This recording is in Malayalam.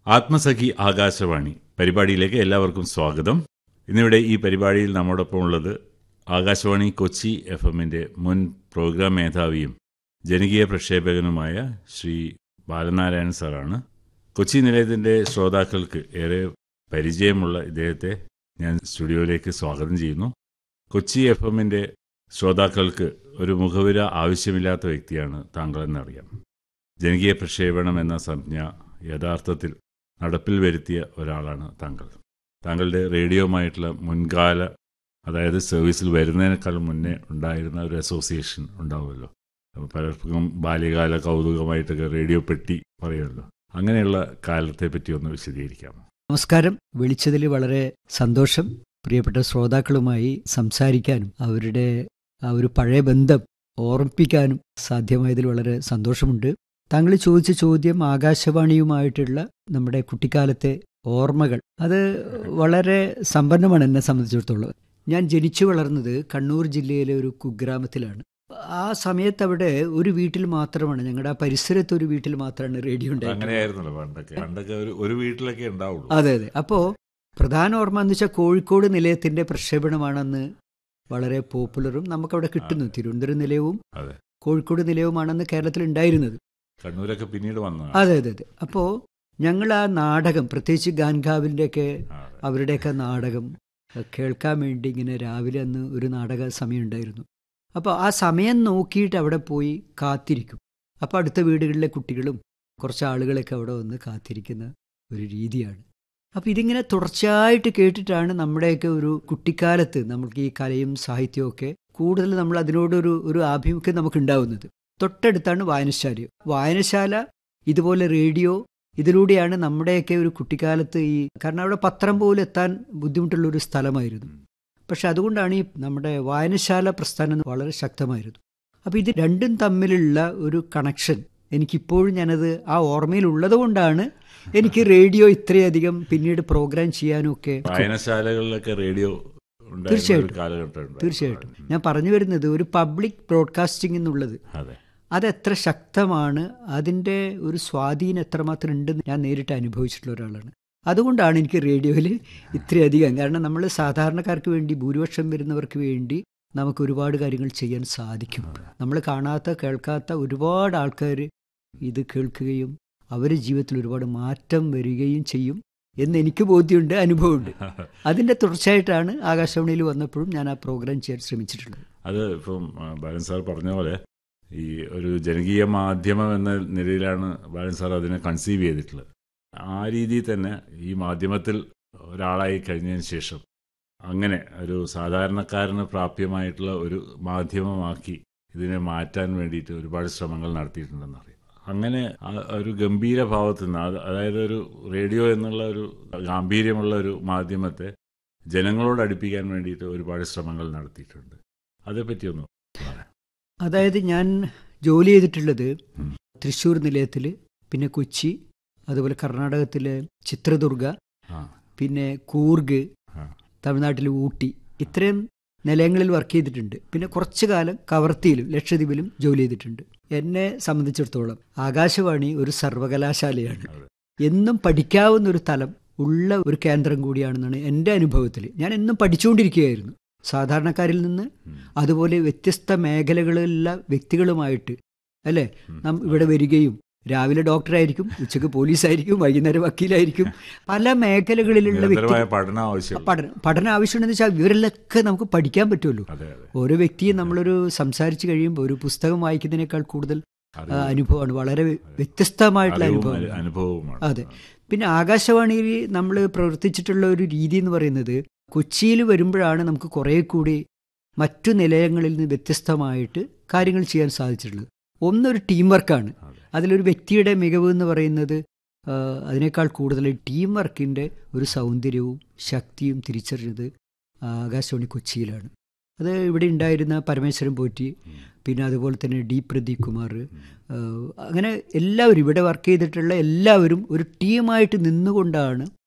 ആത്മസഖി ആകാശവാണി പരിപാടിയിലേക്ക് എല്ലാവർക്കും സ്വാഗതം ഇന്നിവിടെ ഈ പരിപാടിയിൽ നമ്മോടൊപ്പം ഉള്ളത് ആകാശവാണി കൊച്ചി എഫ് എമ്മിൻ്റെ മുൻ പ്രോഗ്രാം മേധാവിയും ജനകീയ പ്രക്ഷേപകനുമായ ശ്രീ ബാലനാരായണൻ സാറാണ് കൊച്ചി നിലയത്തിൻ്റെ ശ്രോതാക്കൾക്ക് ഏറെ പരിചയമുള്ള ഇദ്ദേഹത്തെ ഞാൻ സ്റ്റുഡിയോയിലേക്ക് സ്വാഗതം ചെയ്യുന്നു കൊച്ചി എഫ് എമ്മിൻ്റെ ശ്രോതാക്കൾക്ക് ഒരു മുഖവിര ആവശ്യമില്ലാത്ത വ്യക്തിയാണ് താങ്കളെന്നറിയാം ജനകീയ പ്രക്ഷേപണം എന്ന സംജ്ഞ യഥാർത്ഥത്തിൽ നടപ്പിൽ വരുത്തിയ ഒരാളാണ് താങ്കൾ താങ്കളുടെ റേഡിയോമായിട്ടുള്ള മുൻകാല അതായത് സർവീസിൽ വരുന്നതിനേക്കാൾ മുന്നേ ഉണ്ടായിരുന്ന ഒരു അസോസിയേഷൻ ഉണ്ടാവുമല്ലോ അപ്പോൾ പലർക്കും ബാല്യകാല കൗതുകമായിട്ടൊക്കെ റേഡിയോ പെട്ടി പറയുമല്ലോ അങ്ങനെയുള്ള കാലത്തെ പറ്റി ഒന്ന് വിശദീകരിക്കാമോ നമസ്കാരം വിളിച്ചതിൽ വളരെ സന്തോഷം പ്രിയപ്പെട്ട ശ്രോതാക്കളുമായി സംസാരിക്കാനും അവരുടെ ആ ഒരു പഴയ ബന്ധം ഓർമ്മിപ്പിക്കാനും സാധ്യമായതിൽ വളരെ സന്തോഷമുണ്ട് താങ്കൾ ചോദിച്ച ചോദ്യം ആകാശവാണിയുമായിട്ടുള്ള നമ്മുടെ കുട്ടിക്കാലത്തെ ഓർമ്മകൾ അത് വളരെ സമ്പന്നമാണ് എന്നെ സംബന്ധിച്ചിടത്തോളം ഞാൻ ജനിച്ചു വളർന്നത് കണ്ണൂർ ജില്ലയിലെ ഒരു കുഗ്രാമത്തിലാണ് ആ സമയത്ത് അവിടെ ഒരു വീട്ടിൽ മാത്രമാണ് ഞങ്ങളുടെ ആ പരിസരത്ത് ഒരു വീട്ടിൽ മാത്രമാണ് റേഡിയോ ഉണ്ടായിരുന്നത് അങ്ങനെയായിരുന്നല്ലോ പണ്ടൊക്കെ പണ്ടൊക്കെ ഒരു ഒരു വീട്ടിലൊക്കെ ഉണ്ടാവുള്ളൂ അതെ അതെ അപ്പോൾ പ്രധാന ഓർമ്മ എന്ന് വെച്ചാൽ കോഴിക്കോട് നിലയത്തിന്റെ പ്രക്ഷേപണമാണെന്ന് വളരെ പോപ്പുലറും നമുക്കവിടെ കിട്ടുന്നു തിരുവനന്തപുരം നിലയവും അതെ. കോഴിക്കോട് നിലയവുമാണെന്ന് കേരളത്തിൽ ഉണ്ടായിരുന്നത് കണ്ണൂരൊക്കെ പിന്നീട് വന്നതാണ് അതെ അതെ അതെ അപ്പോൾ ഞങ്ങൾ ആ നാടകം പ്രത്യേകിച്ച് ഗാൻഗാവിൻ്റെയൊക്കെ ആ, അവരുടെയൊക്കെ നാടകം അഹ് കേൾക്കാൻ വേണ്ടി ഇങ്ങനെ രാവിലെ അന്ന് ഒരു നാടക സമയം ഉണ്ടായിരുന്നു അപ്പോൾ ആ സമയം നോക്കിയിട്ട് അവിടെ പോയി കാത്തിരിക്കും അപ്പോൾ അടുത്ത വീടുകളിലെ കുട്ടികളും കുറച്ച് ആളുകളൊക്കെ അവിടെ വന്ന് കാത്തിരിക്കുന്ന ഒരു രീതിയാണ് അപ്പോൾ ഇതിങ്ങനെ തുടർച്ചയായിട്ട് കേട്ടിട്ടാണ് നമ്മുടെയൊക്കെ ഒരു കുട്ടിക്കാലത്ത് നമുക്ക് ഈ കലയും സാഹിത്യവും ഒക്കെ കൂടുതൽ നമ്മൾ അതിനോടൊരു ഒരു ആഭിമുഖ്യം നമുക്ക് ഉണ്ടാവുന്നത് തൊട്ടടുത്താണ് വായനശാല വായനശാല ഇതുപോലെ റേഡിയോ ഇതിലൂടെയാണ് നമ്മുടെയൊക്കെ ഒരു കുട്ടിക്കാലത്ത് ഈ കാരണം അവിടെ പത്രം പോലും എത്താൻ ബുദ്ധിമുട്ടുള്ള ഒരു സ്ഥലമായിരുന്നു പക്ഷെ അതുകൊണ്ടാണ് ഈ നമ്മുടെ വായനശാല പ്രസ്ഥാനം വളരെ ശക്തമായിരുന്നു അപ്പോൾ ഇത് രണ്ടും തമ്മിലുള്ള ഒരു കണക്ഷൻ എനിക്കിപ്പോഴും ഞാനത് ആ ഓർമ്മയിൽ ഉള്ളത് കൊണ്ടാണ് എനിക്ക് റേഡിയോ ഇത്രയധികം പിന്നീട് പ്രോഗ്രാം ചെയ്യാനും ഒക്കെ വായനശാലകളിലൊക്കെ റേഡിയോ ഉണ്ടായിരുന്ന ഒരു തീർച്ചയായിട്ടും. കാലഘട്ടം ഉണ്ടായിരുന്നു. തീർച്ചയായിട്ടും ഞാൻ പറഞ്ഞു വരുന്നത് ഒരു പബ്ലിക് ബ്രോഡ്കാസ്റ്റിംഗ് എന്നുള്ളത് അതെ അതെത്ര ശക്തമാണ് അതിൻ്റെ ഒരു സ്വാധീനം എത്രമാത്രം ഉണ്ടെന്ന് ഞാൻ നേരിട്ട് അനുഭവിച്ചിട്ടുള്ള ഒരാളാണ് അതുകൊണ്ടാണ് എനിക്ക് റേഡിയോയിൽ ഇത്രയധികം കാരണം നമ്മൾ സാധാരണക്കാർക്ക് വേണ്ടി ഭൂരിപക്ഷം വരുന്നവർക്ക് വേണ്ടി നമുക്ക് ഒരുപാട് കാര്യങ്ങൾ ചെയ്യാൻ സാധിക്കും നമ്മൾ കാണാത്ത കേൾക്കാത്ത ഒരുപാട് ആൾക്കാർ ഇത് കേൾക്കുകയും അവരുടെ ജീവിതത്തിൽ ഒരുപാട് മാറ്റം വരികയും ചെയ്യും എന്ന് എനിക്ക് ബോധ്യമുണ്ട് അനുഭവമുണ്ട് അതിൻ്റെ തുടർച്ചയായിട്ടാണ് ആകാശവാണിയിൽ വന്നപ്പോഴും ഞാൻ ആ പ്രോഗ്രാം ചെയ്യാൻ ശ്രമിച്ചിട്ടുള്ളത് അത് ഇപ്പം ആ, ബാലൻ സാർ പറഞ്ഞ പോലെ ഈ ഒരു ജനകീയ മാധ്യമം എന്ന നിലയിലാണ് ബാലൻ സാർ അതിനെ കൺസീവ് ചെയ്തിട്ടുള്ളത് ആ രീതിയിൽ തന്നെ ഈ മാധ്യമത്തിൽ ഒരാളായി കഴിഞ്ഞതിന് ശേഷം അങ്ങനെ ഒരു സാധാരണക്കാരന് പ്രാപ്യമായിട്ടുള്ള ഒരു മാധ്യമമാക്കി ഇതിനെ മാറ്റാൻ വേണ്ടിയിട്ട് ഒരുപാട് ശ്രമങ്ങൾ നടത്തിയിട്ടുണ്ടെന്ന് അറിയാം അങ്ങനെ ആ ഒരു ഗംഭീര ഭാവത്തിൽ നിന്ന് അത് അതായത് ഒരു റേഡിയോ എന്നുള്ള ഒരു ഗാംഭീര്യമുള്ള ഒരു മാധ്യമത്തെ ജനങ്ങളോട് അടുപ്പിക്കാൻ വേണ്ടിയിട്ട് ഒരുപാട് ശ്രമങ്ങൾ നടത്തിയിട്ടുണ്ട് അതേപ്പറ്റി ഒന്ന് പറയാം അതായത് ഞാൻ ജോലി ചെയ്തിട്ടുള്ളത് ഉം. തൃശ്ശൂർ നിലയത്തിൽ പിന്നെ കൊച്ചി അതുപോലെ കർണാടകത്തിലെ ചിത്രദുർഗ ആ പിന്നെ കൂർഗ് ആ. തമിഴ്നാട്ടിലെ ഊട്ടി ഇത്രയും നിലയങ്ങളിൽ വർക്ക് ചെയ്തിട്ടുണ്ട് പിന്നെ കുറച്ചു കാലം കവർത്തിയിലും ലക്ഷദ്വീപിലും ജോലി ചെയ്തിട്ടുണ്ട് എന്നെ സംബന്ധിച്ചിടത്തോളം ആകാശവാണി ഒരു സർവകലാശാലയാണ് അതെ. എന്നും പഠിക്കാവുന്ന ഒരു തലം ഉള്ള ഒരു കേന്ദ്രം കൂടിയാണെന്നാണ് എൻ്റെ അനുഭവത്തിൽ ഞാൻ എന്നും പഠിച്ചുകൊണ്ടിരിക്കുകയായിരുന്നു സാധാരണക്കാരിൽ നിന്ന് ഉം. അതുപോലെ വ്യത്യസ്ത മേഖലകളിലുള്ള വ്യക്തികളുമായിട്ട് അല്ലേ ഉം. നാം ഇവിടെ വരികയും രാവിലെ ഡോക്ടറായിരിക്കും ഉച്ചക്ക് പോലീസായിരിക്കും വൈകുന്നേരം വക്കീലായിരിക്കും പല മേഖലകളിലുള്ള വ്യക്തി നിരന്തരമായ പഠനം ആവശ്യം പഠനം പഠനം ആവശ്യമുണ്ടെന്ന് വെച്ചാൽ ഇവരെല്ലൊക്കെ നമുക്ക് പഠിക്കാൻ പറ്റുമല്ലോ അതെ അതെ ഓരോ വ്യക്തിയും നമ്മളൊരു സംസാരിച്ച് കഴിയുമ്പോൾ ഒരു പുസ്തകം വായിക്കുന്നതിനേക്കാൾ കൂടുതൽ ആ, അറിവും, അനുഭവമാണ് വളരെ വ്യത്യസ്തമായിട്ടുള്ള അറിവും അനുഭവം അനു- അനുഭവവുമാണ് അതെ. പിന്നെ ആകാശവാണിയിൽ നമ്മൾ പ്രവർത്തിച്ചിട്ടുള്ള ഒരു രീതി എന്ന് പറയുന്നത് കൊച്ചിയിൽ വരുമ്പോഴാണ് നമുക്ക് കുറേ കൂടി മറ്റു നിലയങ്ങളിൽ നിന്ന് വ്യത്യസ്തമായിട്ട് കാര്യങ്ങൾ ചെയ്യാൻ സാധിച്ചിട്ടുള്ളത് ഒന്നൊരു ടീം വർക്കാണ് അതെ. അതിലൊരു വ്യക്തിയുടെ മികവ് എന്ന് പറയുന്നത് ആ, അതിനേക്കാൾ കൂടുതൽ ടീം വർക്കിൻ്റെ ഒരു സൗന്ദര്യവും ശക്തിയും തിരിച്ചറിഞ്ഞത് ആകാശവാണി കൊച്ചിയിലാണ് അത് ഇവിടെ ഉണ്ടായിരുന്ന പരമേശ്വരൻ പോറ്റി ഉം. പിന്നെ അതുപോലെ തന്നെ ഡി പ്രദീപ് കുമാർ ഉം. ആ, അങ്ങനെ എല്ലാവരും ഇവിടെ വർക്ക് ചെയ്തിട്ടുള്ള എല്ലാവരും ഒരു ടീമായിട്ട് നിന്നുകൊണ്ടാണ്